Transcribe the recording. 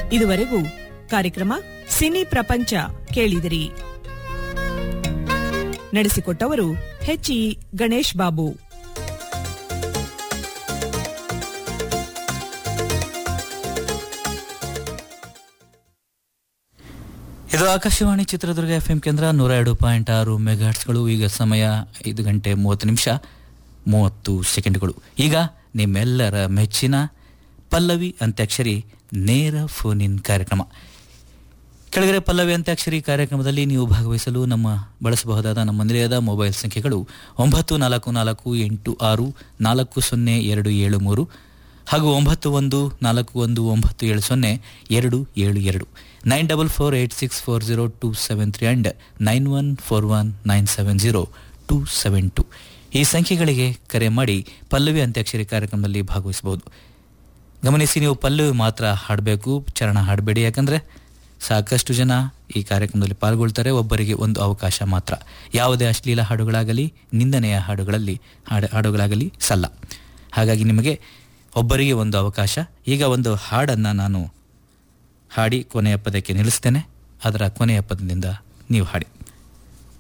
ಇದುವರೆಗೂ ಕಾರ್ಯಕ್ರಮ ಸಿನಿ ಪ್ರಪಂಚ ಕೇಳಿದಿರಿ ನಡೆಸಿಕೊಟ್ಟವರು ಹೆಚ್ಇ ಗಣೇಶ್ ಬಾಬು ಇದು ಆಕಾಶವಾಣಿ ಚಿತ್ರದುರ್ಗ ಎಫ್ ಎಂ ಕೇಂದ್ರ ನೂರ ಎರಡು ಪಾಯಿಂಟ್ ಆರು ಮೆಗಾಟ್ಸ್ಗಳು ಈಗ ಸಮಯ ಐದು ಗಂಟೆ ಮೂವತ್ತು ನಿಮಿಷ ಮೂವತ್ತು ಸೆಕೆಂಡ್ಗಳು ಈಗ ನಿಮ್ಮೆಲ್ಲರ ಮೆಚ್ಚಿನ ಪಲ್ಲವಿ ಅಂತ್ಯಾಕ್ಷರಿ ನೇರ ಫೋನ್ ಇನ್ ಕಾರ್ಯಕ್ರಮ ಕೆಳಗಡೆ ಪಲ್ಲವಿ ಅಂತ್ಯಾಕ್ಷರಿ ಕಾರ್ಯಕ್ರಮದಲ್ಲಿ ನೀವು ಭಾಗವಹಿಸಲು ನಮ್ಮ ಬಳಸಬಹುದಾದ ನಮ್ಮ ನಿಲಯದ ಮೊಬೈಲ್ ಸಂಖ್ಯೆಗಳು ಒಂಬತ್ತು ನಾಲ್ಕು ನಾಲ್ಕು ಎಂಟು ಆರು ನಾಲ್ಕು ಸೊನ್ನೆ ಎರಡು ಏಳು ಮೂರು ಹಾಗೂ ಒಂಬತ್ತು ಒಂದು ನಾಲ್ಕು ಒಂದು ಒಂಬತ್ತು ಏಳು ಸೊನ್ನೆ ಎರಡು ಏಳು ಎರಡು nine double four eight six four zero two seven three and nine one four one nine seven zero two seven two ಈ ಸಂಖ್ಯೆಗಳಿಗೆ ಕರೆ ಮಾಡಿ ಪಲ್ಲವಿ ಅಂತ್ಯಾಕ್ಷರಿ ಕಾರ್ಯಕ್ರಮದಲ್ಲಿ ಭಾಗವಹಿಸಬಹುದು ಗಮನಿಸಿ ನೀವು ಪಲ್ಲವಿ ಮಾತ್ರ ಹಾಡಬೇಕು ಚರಣ ಹಾಡಬೇಡಿ ಯಾಕಂದರೆ ಸಾಕಷ್ಟು ಜನ ಈ ಕಾರ್ಯಕ್ರಮದಲ್ಲಿ ಪಾಲ್ಗೊಳ್ತಾರೆ ಒಬ್ಬರಿಗೆ ಒಂದು ಅವಕಾಶ ಮಾತ್ರ ಯಾವುದೇ ಅಶ್ಲೀಲ ಹಾಡುಗಳಾಗಲಿ ನಿಂದನೆಯ ಹಾಡುಗಳಲ್ಲಿ ಹಾಡು ಹಾಡುಗಳಾಗಲಿ ಸಲ್ಲ ಹಾಗಾಗಿ ನಿಮಗೆ ಒಬ್ಬರಿಗೆ ಒಂದು ಅವಕಾಶ ಈಗ ಒಂದು ಹಾಡನ್ನು ನಾನು ಹಾಡಿ ಕೊನೆಯ ಪದಕ್ಕೆ ನಿಲ್ಲಿಸ್ತೇನೆ ಅದರ ಕೊನೆಯ ಪದದಿಂದ ನೀವು ಹಾಡಿ